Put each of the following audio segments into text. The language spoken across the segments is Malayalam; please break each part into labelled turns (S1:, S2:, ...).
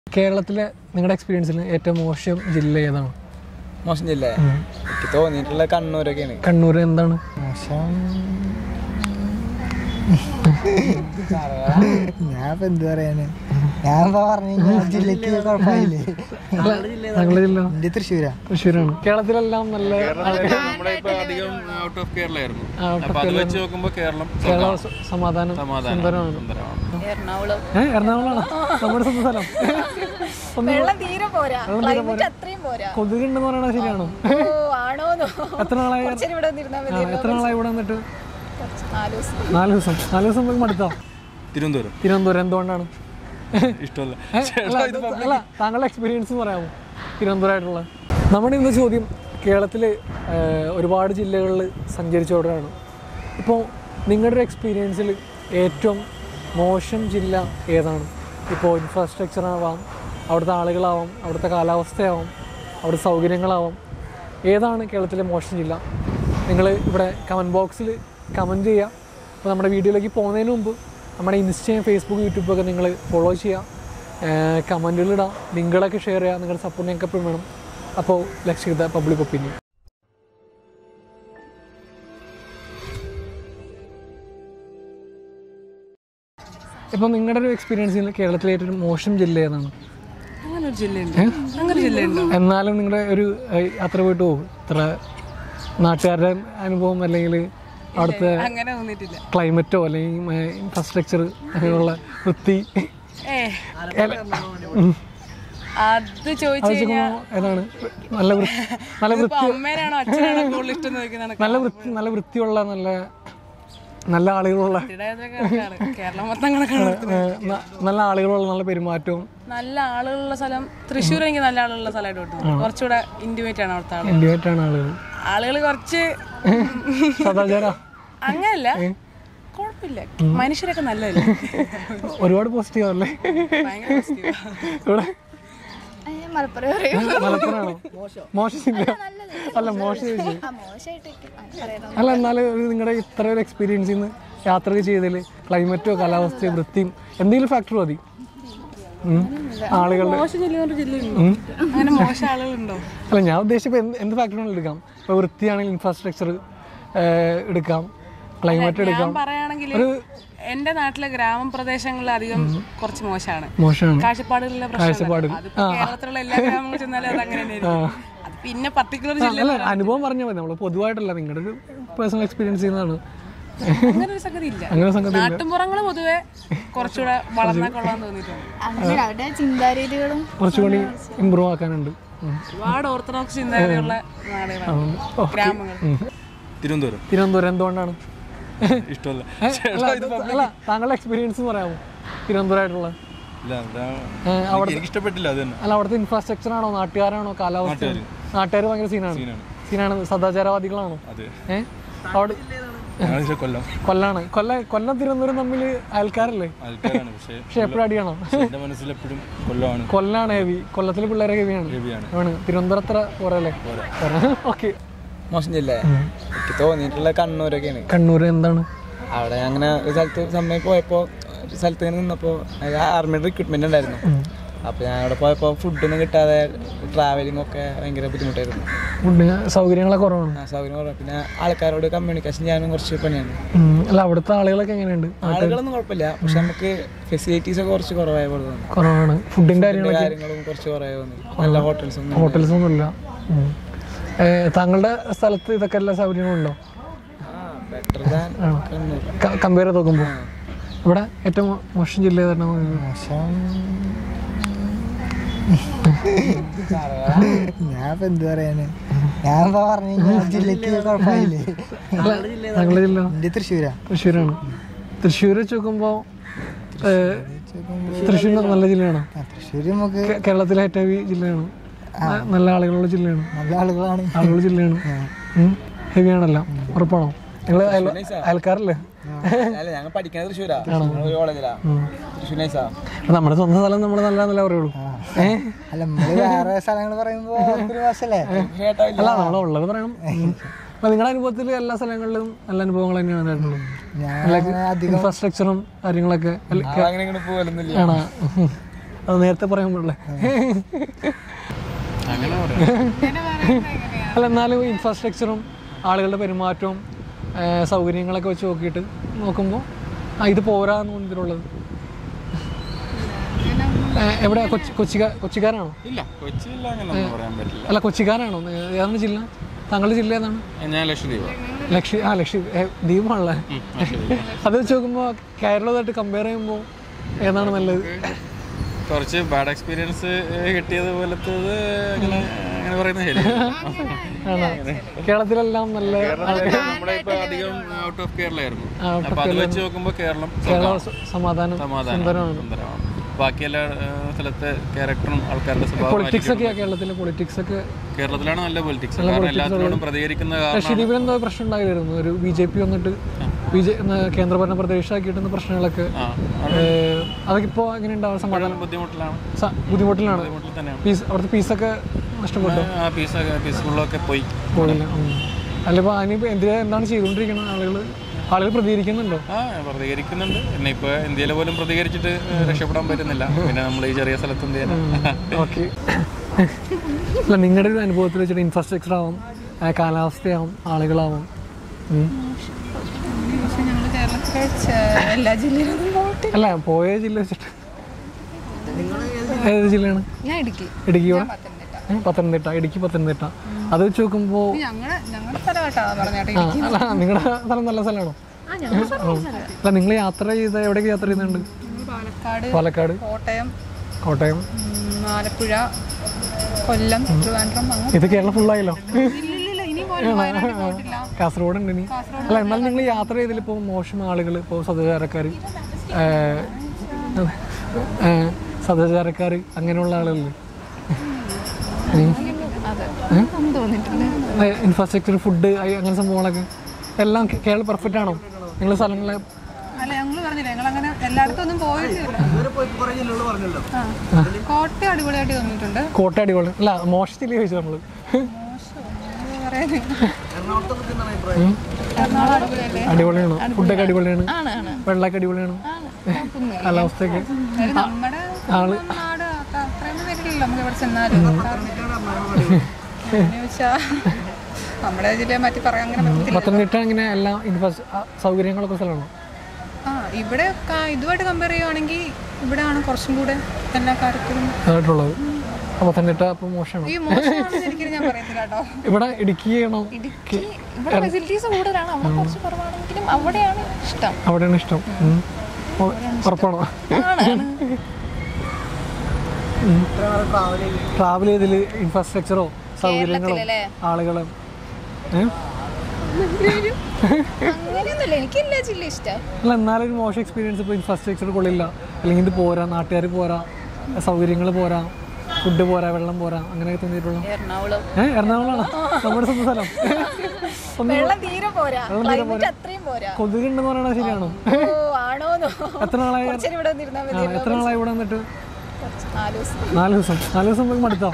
S1: കേരളത്തിലെ നിങ്ങളുടെ എക്സ്പീരിയൻസിൽ ഏറ്റവും മോശം ജില്ല ഏതാണ്
S2: മോശം ജില്ല എനിക്ക് തോന്നിയിട്ടുള്ള കണ്ണൂരൊക്കെയാണ്
S1: കണ്ണൂർ എന്താണ്
S3: മോശം ഞാൻ ഇപ്പൊ എന്ത് പറയാന് ഞാൻ ഇപ്പൊ പറഞ്ഞു കഴിഞ്ഞാൽ ജില്ലക്ക് കുഴപ്പമില്ലേ
S1: അല്ല, ഞങ്ങളുടെ ജില്ല
S3: എന്റെ തൃശ്ശൂരാ
S1: തൃശ്ശൂരാണ് കേരളത്തിലെല്ലാം നല്ല
S4: നമ്മുടെ ഇപ്പൊ അധികം ഔട്ട് ഓഫ് കേരള ആയിരുന്നു അപ്പൊ അത് വെച്ച് നോക്കുമ്പോ കേരളം
S1: കേരള സ- സമാധാനം സുന്ദരമാണ്
S4: സുന്ദരമാണ്
S5: എറണാകുളം
S1: ഏ എറണാകുളമാണോ നമ്മുടെ സ്വന്തം സ്ഥലം ഒന്ന്
S5: വെള്ളം തീരെ പോരാ ക്ലൈമറ്റ് അത്രയും പോരാ
S1: കൊതുകുണ്ടെന്ന് പറയണത് ശരിയാണോ
S5: ഓ ആണോന്നോ
S1: എത്ര നാളായി
S5: കുറച്ചേരം ഇവിടെ വന്നിരുന്നാ
S1: ആ,
S5: മതി
S1: എത്ര നാളായി ഇവിടെ വന്നിട്ട്
S5: കുറച്ച് നാല് ദിവസം
S1: നാല് ദിവസം നാല് ദിവസം പോയി മടുത്തോ
S4: തിരുവനന്തപുരം
S1: തിരുവനന്തപുരം എന്തുകൊണ്ടാണ്
S4: ഇഷ്ടമല്ല
S1: ഏ, അല്ല, അത് അല്ല താങ്കളുടെ എക്സ്പീരിയൻസ് പറയാമോ തിരുവനന്തപുരമായിട്ടുള്ള നമ്മുടെ ഇന്ന് ചോദ്യം കേരളത്തിൽ ഒരുപാട് ജില്ലകളിൽ സഞ്ചരിച്ചോടാണ് ഇപ്പോൾ നിങ്ങളുടെ ഒരു എക്സ്പീരിയൻസിൽ ഏറ്റവും മോശം ജില്ല ഏതാണ് ഇപ്പോൾ ഇൻഫ്രാസ്ട്രക്ചർ ആവാം അവിടുത്തെ ആളുകളാവാം അവിടുത്തെ കാലാവസ്ഥയാവാം അവിടുത്തെ സൗകര്യങ്ങളാവാം ഏതാണ് കേരളത്തിലെ മോശം ജില്ല നിങ്ങൾ ഇവിടെ കമൻറ്റ് ബോക്സിൽ കമൻറ്റ് ചെയ്യുക അപ്പോൾ നമ്മുടെ വീഡിയോയിലേക്ക് പോകുന്നതിന് മുമ്പ് നമ്മുടെ ഇൻസ്റ്റയും ഫേസ്ബുക്ക് യൂട്യൂബൊക്കെ നിങ്ങൾ ഫോളോ ചെയ്യുക കമൻറ്റുകളിടുക ലിങ്കുകളൊക്കെ ഷെയർ ചെയ്യുക നിങ്ങളുടെ സപ്പോർട്ട് ഞങ്ങൾക്ക് എപ്പോഴും വേണം അപ്പോൾ ലക്ഷ്യത പബ്ലിക് ഒപ്പീനിയൻ ഇപ്പം നിങ്ങളുടെ ഒരു എക്സ്പീരിയൻസിൽ കേരളത്തിലെ ഏറ്റവും മോശം ജില്ല ഏതാണ്
S6: അങ്ങനെ ഒരു ജില്ലയുണ്ട് അങ്ങനെ ഒരു ജില്ലയുണ്ടോ
S1: എന്നാലും നിങ്ങളുടെ ഒരു ഏഹ്, യാത്ര പോയിട്ട് പോകും ഇത്ര നാട്ടുകാരുടെ അനുഭവം അല്ലെങ്കിൽ അവിടുത്തെ
S6: അങ്ങനെ തോന്നിയിട്ടില്ല
S1: ക്ലൈമറ്റോ അല്ലെങ്കിൽ ഇൻഫ്രാസ്ട്രക്ചർ അങ്ങനെയുള്ള വൃത്തി
S6: ഏ
S1: ഏല- ഉം.
S6: അത് ചോദിച്ചു
S1: അത്
S6: കഴിഞ്ഞാൽ
S1: നോക്കുമ്പോൾ ഏതാണ് നല്ല വൃത്തി നല്ല
S6: ഇപ്പൊ
S1: വൃത്തി
S6: അമ്മേനാണോ അച്ഛനാണോ കൂടുതൽ ഇഷ്ടം നോക്കുന്നതാണ്
S1: നല്ല വൃത്തി നല്ല വൃത്തിയുള്ള നല്ല നല്ല ആളുകളുള്ള
S6: കേരളം മൊത്തം കണക്കാണ്
S1: ഏഹ്, ന- നല്ല ആളുകളുള്ള നല്ല പെരുമാറ്റവും
S6: നല്ല ആളുകളുള്ള സ്ഥലം തൃശ്ശൂർ എനിക്ക് നല്ല ആളുള്ള സ്ഥലമായിട്ട് തോന്നുന്നു കുറച്ചുകൂടെ ഇന്റിമേറ്റ് ആണ് അവിടുത്തെ ആളുകൾ
S1: ഇന്ത്യയായിട്ടാണ് ആളുകൾ
S6: ആളുകൾ കുറച്ച്
S1: സദാചാര
S6: അങ്ങനല്ല കുഴപ്പമില്ല മനുഷ്യരൊക്കെ നല്ലതല്ലേ
S1: ഒരുപാട് പോസിറ്റീവ് അല്ലേ
S6: ഭയങ്കര positive ആ.
S1: ഇവിടെ
S5: മലപ്പുറം പറയും
S1: മലപ്പുറമാണോ മോശമില്ല അല്ല മോശം ചോദിച്ചു
S5: ആ മോശമായിട്ട് പറയണം
S1: അല്ല എന്നാലും ഒരു നിങ്ങളുടെ ഇത്ര ഒരു എക്സ്പീരിയൻസിൽ നിന്ന് യാത്ര ചെയ്തതിൽ ക്ലൈമറ്റോ കാലാവസ്ഥയോ വൃത്തിയും എന്തെങ്കിലും ഫാക്ടർ മതി ഉം. ആളുകളുടെ
S6: മോശം ജില്ലയൊരു ജില്ലയുണ്ടോ അങ്ങനെ മോശം ആളുകളുണ്ടോ
S1: അല്ല ഞാൻ ഉദ്ദേശിച്ചപ്പോൾ എന്ത് എന്ത് ഫാക്ടർ വേണമെങ്കിലും എടുക്കാം ഇപ്പോൾ വൃത്തിയാണെങ്കിൽ ഇൻഫ്രാസ്ട്രക്ചർ എടുക്കാം ക്ലൈമറ്റ് എടുക്കാം
S6: ഞാൻ പറയുകയാണെങ്കിൽ എന്റെ നാട്ടിലെ ഗ്രാമപ്രദേശങ്ങളിൽ അധികം കുറച്ച് മോശമാണ്
S1: മോശമാണ്
S6: കാഴ്ചപ്പാടുകളിലെ
S1: കാഴ്ചപ്പാട്.
S6: പ്രശ്നം അതിപ്പോ കേരളത്തിലുള്ള എല്ലാ ഗ്രാമങ്ങളിൽ ചെന്നാലും അത് അങ്ങനെ തന്നെയായിരിക്കും അത് പിന്നെ പർട്ടിക്കുലർ ജില്ല
S1: അല്ല അനുഭവം പറഞ്ഞാൽ മതി നമ്മൾ പൊതുവായിട്ടല്ല നിങ്ങളുടെ ഒരു പേഴ്സണൽ എക്സ്പീരിയൻസ് ചെയ്യുന്നതാണ്
S6: അങ്ങനെ ഒരു സംഗതി ഇല്ല
S1: അങ്ങനെ സംഗതി
S6: നാട്ടുമ്പുറങ്ങൾ പൊതുവെ കുറച്ചുകൂടെ വളർന്നാൽ കൊള്ളാൻ തോന്നിയിട്ടുണ്ട്
S5: അങ്ങനെ അവിടെ ചിന്താരീതികളും
S1: കുറച്ചുകൂടി ഇമ്പ്രൂവ് ആക്കാനുണ്ട് ഉം.
S6: ഒരുപാട് ഓർത്തഡോക്സ് ചിന്താഗതിയുള്ള നാടുകളാണ്
S1: അതുകൊണ്ട് ഓക്കെ.
S6: ഗ്രാമങ്ങൾ
S1: ഉം.
S4: തിരുവനന്തപുരം
S1: തിരുവനന്തപുരം എന്തുകൊണ്ടാണ്
S4: ഇഷ്ടമല്ല
S1: ഏ, അല്ല, അത് അല്ല താങ്കളുടെ എക്സ്പീരിയൻസ് പറയാമോ തിരുവനന്തപുരമായിട്ടുള്ള
S4: ഇല്ല ഇവിടെ
S1: ഏ, അവിടെ
S4: എനിക്ക് ഇഷ്ടപ്പെട്ടില്ല അത് തന്നെ
S1: അല്ല അവിടുത്തെ ഇൻഫ്രാസ്ട്രക്ചർ ആണോ നാട്ടുകാരാണോ കാലാവസ്ഥ നാട്ടുകാർ ഭയങ്കര സീനാണ്
S4: സീനാണ്.
S1: സീനാണ് സദാചാരവാദികളാണോ
S4: അതെ
S1: ഏഹ് അവിടെ
S4: ഞങ്ങൾ കൊല്ലം
S1: കൊല്ലാണ് കൊല്ല കൊല്ലം തിരുവനന്തപുരം തമ്മിൽ അയൽക്കാരല്ലേ
S4: ആൾക്കാരാണ് പക്ഷേ
S1: പക്ഷെ എപ്പോഴും അടിയാണോ
S4: എന്റെ മനസ്സിൽ എപ്പോഴും കൊല്ലമാണ്
S1: കൊല്ലാണ് ഹെവി കൊല്ലത്തിലെ പിള്ളേരെ ഹെവിയാണ്
S4: രവിയാണ്
S1: ആണ് തിരുവനന്തപുരം അത്ര പോരല്ലേ ഓക്കെ
S2: മോശം ജില്ല എനിക്ക് തോന്നിയിട്ടുള്ള കണ്ണൂരൊക്കെയാണ്
S1: കണ്ണൂർ എന്താണ്
S2: അവിടെ അങ്ങനെ ഒരു സ്ഥലത്ത് സമയം പോയപ്പോൾ ഒരു സ്ഥലത്ത് ഇങ്ങനെ നിന്നപ്പോൾ ആർമിയുടെ റിക്രൂട്ട്മെന്റ് ഉണ്ടായിരുന്നു അപ്പോൾ ഞാൻ അവിടെ പോയപ്പോൾ ഫുഡൊന്നും കിട്ടാതെ ട്രാവലിംഗ് ഒക്കെ ഭയങ്കര ബുദ്ധിമുട്ടായിരുന്നു
S1: ഫുഡ് സൗകര്യങ്ങളൊക്കെ കുറവാണ്
S2: ആ സൗകര്യം കുറവ് പിന്നെ ആൾക്കാരോട് കമ്മ്യൂണിക്കേഷൻ ചെയ്യാനും കുറച്ച് പണിയാണ്
S1: ഉം. അല്ല അവിടുത്തെ ആളുകളൊക്കെ എങ്ങനെയുണ്ട്
S2: ആളുകളൊന്നും കുഴപ്പമില്ല പക്ഷെ നമുക്ക് ഫെസിലിറ്റീസ് ഒക്കെ കുറച്ച് കുറവായ പോലെ തോന്നി
S1: കുറവാണ് ഫുഡിന്റെ കാര്യങ്ങളൊക്കെ
S2: കാര്യങ്ങളും കുറച്ച് കുറവായി തോന്നി നല്ല ഹോട്ടൽസ് ഒന്നും
S1: ഹോട്ടൽസ് ഒന്നുമില്ല ഉം. ഏ, താങ്കളുടെ സ്ഥലത്ത് ഇതൊക്കെ എല്ലാ സൗകര്യങ്ങളും ഉണ്ടോ
S2: ബെറ്റർ ദാൻ കണ്ണൂർ
S1: കമ്പയർ ചെയ്ത് നോക്കുമ്പോൾ ഇവിടെ ഏറ്റവും മോ- മോശം ജില്ല ഏതാണ്
S3: മോശം ഞാൻ ഇപ്പൊ എന്ത് പറയാന് ഞാൻ ഇപ്പൊ പറഞ്ഞു കഴിഞ്ഞാൽ ജില്ലക്ക് കുഴപ്പമില്ലേ
S1: അല്ല ഞങ്ങളുടെ ജില്ല
S3: എന്റെ തൃശ്ശൂരാ
S1: തൃശ്ശൂരാണ് തൃശ്ശൂർ വെച്ച് നോക്കുമ്പോൾ തൃശ്ശൂർ നല്ല ജില്ലയാണ്
S3: ആ, തൃശ്ശൂര് നമുക്ക്
S1: കേ- കേരളത്തിലെ ഏറ്റവും ഹെവി ജില്ലയാണ് ന- നല്ല ആളുകളുള്ള ജില്ലയാണ്
S3: നല്ല ആളുകളാണ്
S1: ആളുകളുടെ ജില്ലയാണ് ഹെവി ആണല്ലോ ഉറപ്പാണോ നിങ്ങൾ അയൽക്കാരല്ലേ
S2: അല്ല ഞങ്ങൾ പഠിക്കുന്നത് തൃശ്ശൂരാ ഒരു കോളേജിലാ തൃശ്ശൂർ നൈസാ
S1: അപ്പൊ നമ്മുടെ സ്വന്തം സ്ഥലം നമ്മൾ നല്ല നല്ല പറയുള്ളൂ ഏഹ്
S3: അല്ല നമ്മള് വേറെ സ്ഥലങ്ങൾ പറയുമ്പോ ഒരു മോശല്ലേ
S2: കേട്ടോ
S1: അല്ല നമ്മൾ ഉള്ളത് പറയണം ഉം. അപ്പൊ നിങ്ങളുടെ അനുഭവത്തിൽ എല്ലാ സ്ഥലങ്ങളിലും നല്ല അനുഭവങ്ങൾ തന്നെയാണ് ഉണ്ടായിട്ടുള്ളത്
S3: ഞാൻ അങ്ങനെ അധികം
S1: ഇൻഫ്രാസ്ട്രക്ചറും കാര്യങ്ങളൊക്കെ അല്ല-
S2: അങ്ങനെ ഇങ്ങനെ പോകലൊന്നുമില്ല
S1: ആണോ അത് നേരത്തെ പറയാൻ പാടില്ലേ
S4: അങ്ങനെ പറയാം
S1: അല്ല എന്നാലും ഇൻഫ്രാസ്ട്രക്ചറും ആളുകളുടെ പെരുമാറ്റവും ആ, സൗകര്യങ്ങളൊക്കെ വെച്ച് നോക്കിയിട്ട് നോക്കുമ്പോൾ ആ ഇത് പോരാന്ന് തോന്നിയിട്ടുള്ളത് എവിടെ കൊച്ചി കൊച്ചിക്കാ കൊച്ചിക്കാരാണോ
S4: ഇല്ല കൊച്ചിയിൽ അങ്ങനെ ഒന്നും പറയാൻ പറ്റില്ല
S1: അല്ല കൊച്ചിക്കാരാണോ ഏതാണ് ജില്ല താങ്കളുടെ ജില്ല ഏതാണ്
S4: ഞാൻ ലക്ഷദ്വീപ്
S1: ലക്ഷ ആ ലക്ഷ ദ്വീപാണല്ലേ അത് വെച്ച് നോക്കുമ്പോൾ കേരളമായിട്ട് കമ്പയർ ചെയ്യുമ്പോൾ ഏതാണ് നല്ലത്
S4: കുറച്ച് ബാഡ് എക്സ്പീരിയൻസ് കിട്ടിയത് പോലത്തത് അങ്ങനെ അങ്ങനെ പറയുന്നത് ശരിയല്ല
S1: ആണോ കേരളത്തിലെല്ലാം നല്ല
S4: നമ്മുടെ ഇപ്പൊ അധികം ഔട്ട് ഓഫ് കേരള ആയിരുന്നു
S1: ആ, out of
S4: അപ്പൊ അത് വെച്ച് നോക്കുമ്പോ കേരളം
S1: കേരള സ- സമാധാനം
S4: സമാധാനം
S1: സുന്ദരമാണ്
S4: സുന്ദരമാണ് ബാക്കി എല്ലാ ഏഹ്, സ്ഥലത്തെ ക്യാരക്ടറും ആൾക്കാരുടെ സ്വഭാവം
S1: പൊളിറ്റിക്സ് ഒക്കെയാ കേരളത്തിലെ പൊളിറ്റിക്സ് ഒക്കെ
S4: കേരളത്തിലാണ് നല്ല പൊളിറ്റിക്സ് കാരണം എല്ലാത്തിനോടും പ്രതികരിക്കുന്ന കാരണം
S1: ലക്ഷദ്വീപിൽ എന്തോ പ്രശ്നം ഉണ്ടായിരുന്നു ഒരു ബി ജെ പി വന്നിട്ട് ബി ജെ കേന്ദ്രഭരണ പ്രദേശമാക്കിയിട്ടുന്ന പ്രശ്നങ്ങളൊക്കെ
S4: ആ
S1: ഏഹ്, അതൊക്കെ ഇപ്പോൾ എങ്ങനെ ഉണ്ടാവും സമാധാനം
S4: ബുദ്ധിമുട്ടിലാണ്
S1: സ- ബുദ്ധിമുട്ടിലാണ്
S4: ബുദ്ധിമുട്ടിൽ തന്നെയാണ്
S1: പീസ് അവിടുത്തെ പീസൊക്കെ നഷ്ടപ്പെട്ടു
S4: ആ പീസൊക്കെ പീസ്ഫുള്ളൊക്കെ പോയി
S1: പോയില്ല ഉം. അല്ല ഇപ്പോൾ അതിനിപ്പോൾ എന്തിനാ എന്താണ് ചെയ്തുകൊണ്ടിരിക്കുന്നത് ആളുകൾ ആളുകൾ പ്രതികരിക്കുന്നുണ്ടോ
S4: ആ പ്രതികരിക്കുന്നുണ്ട് പിന്നെ ഇപ്പൊ ഇന്ത്യയിൽ പോലും പ്രതികരിച്ചിട്ട് രക്ഷപ്പെടാൻ പറ്റുന്നില്ല പിന്നെ നമ്മൾ ഈ ചെറിയ സ്ഥലത്ത് എന്ത് ചെയ്യാനാ
S1: ഓക്കെ അല്ല നിങ്ങളുടെ ഒരു അനുഭവത്തിൽ വെച്ചിട്ട് ഇൻഫ്രാസ്ട്രക്ചർ ആവും ആ, കാലാവസ്ഥയാവും ആളുകളാവും ഉം.
S5: പക്ഷെ ഞങ്ങൾ കേരളത്തിലെ ചെ- എല്ലാ ജില്ലയിലും പോയിട്ട്
S1: അല്ല പോയ ജില്ല വെച്ചിട്ട് ഏത് ജില്ലയാണ്
S5: ഞാൻ ഇടുക്കി
S1: ഇടുക്കിയോടെ
S5: പത്തനംതിട്ട
S1: ഏ, പത്തനംതിട്ട ഇടുക്കി പത്തനംതിട്ട അത് വെച്ച് നോക്കുമ്പോൾ
S5: ഞങ്ങളുടെ ഞങ്ങളുടെ സ്ഥലമായിട്ടാ പറഞ്ഞേട്ടെ
S1: ആ അല്ല നിങ്ങളുടെ സ്ഥലം നല്ല സ്ഥലമാണോ
S5: ആ ഞങ്ങൾ
S1: അല്ല നിങ്ങൾ യാത്ര ചെയ്ത എവിടേക്ക് യാത്ര ചെയ്യുന്നുണ്ട്
S5: പാലക്കാട്
S1: പാലക്കാട്
S5: കോട്ടയം
S1: കോട്ടയം
S5: ഉം, ആലപ്പുഴ കൊല്ലം ട്രിവാൻഡ്രം അങ്ങനെ
S1: ഇത് കേരളം ഫുള്ളായല്ലോ
S5: ഇല്ലില്ല ഇനി പോലും വയനാട്ടിൽ പോയിട്ടില്ല
S1: കാസർഗോഡ് ഉണ്ട് ഇനി അല്ല എന്നാൽ നിങ്ങൾ യാത്ര ചെയ്തതിൽ ഇപ്പോൾ മോശം ആളുകൾ ഇപ്പോൾ സദചാരക്കാർ സദചാരക്കാർ അങ്ങനെയുള്ള ആളുകളിൽ
S5: അതെ ഒന്നും തോന്നിയിട്ടില്ല
S1: ഇൻഫ്രാസ്ട്രക്ചർ ഫുഡ് അങ്ങനെ സംഭവങ്ങളൊക്കെ എല്ലാം കേ- കേരളം പെർഫെക്റ്റ് ആണോ നിങ്ങൾ സ്ഥലങ്ങളെ
S6: അല്ല ഞങ്ങൾ പറഞ്ഞില്ല ഞങ്ങൾ അങ്ങനെ എല്ലായിടത്തും ഒന്നും പോയിട്ടില്ല ആ. കോട്ടയം അടിപൊളിയായിട്ട് തോന്നിയിട്ടുണ്ട്
S1: കോട്ട അടിപൊളി അല്ല മോശത്തിലേ ചോദിച്ചു നമ്മൾ
S5: എറണാകുളം അടിപൊളിയല്ലേ
S1: അടിപൊളിയാണ് ഫുഡൊക്കെ അടിപൊളിയാണ്
S5: ആണ് ആണ്
S1: വെള്ളമൊക്കെ അടിപൊളിയാണ് കാലാവസ്ഥയൊക്കെ
S6: അത് നമ്മുടെ
S1: ആള്
S6: നാട് അത്ര- അത്രയൊന്നും വരില്ലല്ലോ നമുക്ക് ഇവിടെ ചെന്നാലും എന്ന് വെച്ചാ നമ്മുടെ ജില്ലയെ മാറ്റി പറയാൻ അങ്ങനെ പറ്റത്തില്ല
S1: പത്തനംതിട്ട അങ്ങനെ എല്ലാ ഇൻഫ്രാസ് സൗകര്യങ്ങളൊക്കെ സ്ഥലമാണോ
S6: ആ ഇവിടെ ക- ഇതുമായിട്ട് കമ്പയർ ചെയ്യുവാണെങ്കിൽ ഇവിടെയാണ് കുറച്ചും കൂടെ എല്ലാ കാര്യത്തിലും
S1: അതായിട്ടുള്ളത് അപ്പോൾ പത്തനംതിട്ട അപ്പോൾ മോശമാണോ
S6: ഈ മോശമാണെന്ന് ഒരിക്കലും ഞാൻ പറയത്തില്ല കേട്ടോ
S1: ഇവിടെ ഇടുക്കിയാണോ
S5: ഇടുക്കി ഇവിടെ ഫെസിലിറ്റീസ് കൂടുതലാണ് അവിടെ കുറച്ച് കുറവാണെങ്കിലും അവിടെയാണ് ഇഷ്ടം
S1: അവിടെയാണ് ഇഷ്ടം ഉം. ഓ, ഉറപ്പാണോ ട്രാവൽ ചെയ്തതിൽ ഇൻഫ്രാസ്ട്രക്ചറോ സൗകര്യങ്ങളോ
S5: കേരളത്തിലല്ലേ?
S1: ആളുകളോ ഏ?
S5: അങ്ങനെയൊന്നുമില്ല എനിക്കെല്ലാ ജില്ല ഇഷ്ടം
S1: അല്ല എന്നാലും ഒരു മോശം എക്സ്പീരിയൻസ് ഇപ്പോൾ ഇൻഫ്രാസ്ട്രക്ചർ കൊള്ളില്ല അല്ലെങ്കിൽ ഇത് പോരാ നാട്ടുകാർ പോരാ സൗകര്യങ്ങൾ പോരാ ഫുഡ് പോരാ വെള്ളം പോരാ അങ്ങനെയൊക്കെ തോന്നിയിട്ടുള്ളൂ
S5: എറണാകുളം
S1: ഏഹ് എറണാകുളമാണോ നമ്മുടെ സ്വന്തം സ്ഥലം ഒന്ന്
S5: വെള്ളം തീരെ പോരാ ക്ലൈമറ്റ് അത്രയും പോരാ
S1: കൊതുകുണ്ടെന്ന് പറയണത് ശരിയാണോ
S5: ഓ ആണോന്നോ
S1: എത്ര നാളായി
S5: കുറച്ചേരം ഇവിടെ വന്നിരുന്നാ
S1: ആ,
S5: മതി
S1: എത്ര നാളായി ഇവിടെ വന്നിട്ട്
S5: കുറച്ച് നാല് ദിവസം
S1: നാല് ദിവസം നാല് ദിവസം പോയി മടുത്തോ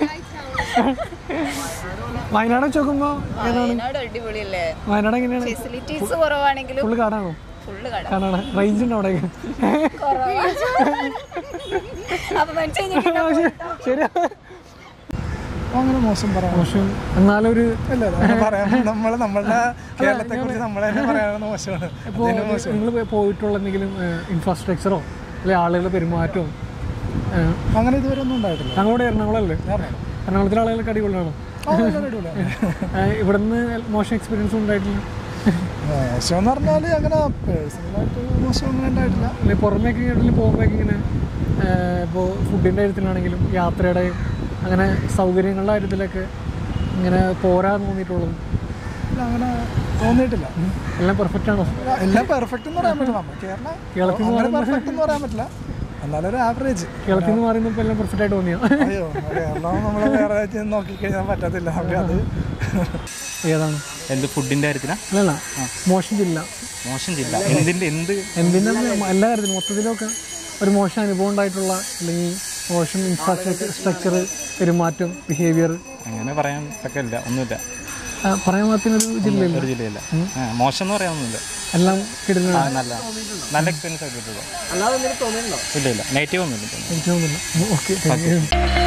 S1: വയനാട് വെച്ച് നോക്കുമ്പോൾ
S5: വയനാട് അടിപൊളിയല്ലേ
S1: വയനാട് എങ്ങനെയാണ്
S5: ഫെസിലിറ്റീസ് കുറവാണെങ്കിലും
S1: ഫുള്ള് കാടാണോ
S5: ഫുള്ള് കട
S1: കാടാണ് റേഞ്ച് ഉണ്ടോ അവിടെ
S5: കുറവാ അപ്പൊ മനസ്സിൽ
S1: ശരിയാ
S3: അങ്ങനെ മോശം പറയാം
S1: മോശം എന്നാലൊരു
S3: അല്ല അങ്ങനെ പറയാം നമ്മൾ നമ്മളുടെ കേരളത്തെ കുറിച്ച് നമ്മൾ തന്നെ പറയാനുള്ള മോശമാണ്
S1: ഇപ്പോൾ നിങ്ങൾ പോയിട്ടുള്ള എന്തെങ്കിലും ഇൻഫ്രാസ്ട്രക്ചറോ അല്ലെങ്കിൽ ആളുകളുടെ പെരുമാറ്റമോ ഏഹ്,
S3: അങ്ങനെ ഇതുവരെ ഒന്നും ഉണ്ടായിട്ടില്ല
S1: ഞങ്ങളുടെ എറണാകുളമല്ലേ എറണാകുളത്തിലെ ആളുകൾക്ക് അടിപൊളിയാണോ
S3: ആ, വളരെ അടിപൊളിയാണ്.
S1: ഏഹ്, ഇവിടുന്ന് മോശം എക്സ്പീരിയൻസ് ഉണ്ടായിട്ടില്ല
S3: മോശം എന്ന് പറഞ്ഞാൽ അങ്ങനെ പേഴ്സണലായിട്ട് മോശം ഒന്നും ഉണ്ടായിട്ടില്ല
S1: അല്ലെങ്കിൽ പുറമേക്ക് ഇങ്ങോട്ടും പോകുമ്പോഴേക്ക് ഇങ്ങനെ ഇപ്പോൾ ഫുഡിൻ്റെ കാര്യത്തിലാണെങ്കിലും യാത്രയുടെയും അങ്ങനെ സൗകര്യങ്ങളുടെ കാര്യത്തിലൊക്കെ ഇങ്ങനെ പോരാ തോന്നിയിട്ടുള്ളത്
S3: ഇല്ല, അങ്ങനെ തോന്നിയിട്ടില്ല
S1: എല്ലാം പെർഫെക്റ്റ് ആണോ
S3: എല്ലാം പെർഫെക്റ്റ് എന്ന് പറയാൻ പറ്റില്ല നമ്മൾ കേരള
S1: കേരളത്തിൽ നിന്ന്
S3: അങ്ങനെ പെർഫെക്റ്റ് എന്ന് പറയാൻ പറ്റില്ല എന്നാലും ഒരു ആവറേജ്
S1: കേരളത്തിൽ നിന്ന് മാറിയപ്പോൾ എല്ലാം പെർഫെക്റ്റ് ആയിട്ട് തോന്നിയോ
S3: അയ്യോ കേരളം നമ്മൾ വേറെ രാജ്യം നോക്കിക്കഴിഞ്ഞാൽ പറ്റത്തില്ല നമുക്ക് അത്
S1: ഏതാണ്
S4: എന്ത് ഫുഡിന്റെ കാര്യത്തിനാ
S1: അല്ലല്ല മോശം ജില്ല
S4: മോശം ജില്ല എന്തിന്റെ എന്ത്
S1: എന്തിൻ്റെ എല്ലാ കാര്യത്തിലും മൊത്തത്തിലൊക്കെ ഒരു മോശം അനുഭവം ഉണ്ടായിട്ടുള്ള അല്ലെങ്കിൽ മോശം ഇൻഫ്രാസ്ട്രക്ചർ സ്ട്രക്ചർ പെരുമാറ്റം ബിഹേവിയർ
S4: അങ്ങനെ പറയാൻ പറ്റില്ല ഒന്നുമില്ല
S1: പറയാൻ മാത്രമൊരു ജില്ലയില്ല
S4: ഒരു ജില്ലയില്ല ആ, മോശം എന്ന് പറയാനൊന്നുമില്ല
S1: എല്ലാം കിട്ടുന്നത്
S4: ആ, നല്ല നല്ല എക്സ്പീരിയൻസ് ആയിട്ട് കിട്ടുക
S2: അല്ലാതെ എന്തെങ്കിലും തോന്നുന്നുണ്ടോ
S4: ഇല്ല ഇല്ല നെഗറ്റീവ് ഒന്നും ഇല്ല
S1: എനിക്ക് തോന്നുന്നില്ല ഓക്കെ താങ്ക് യു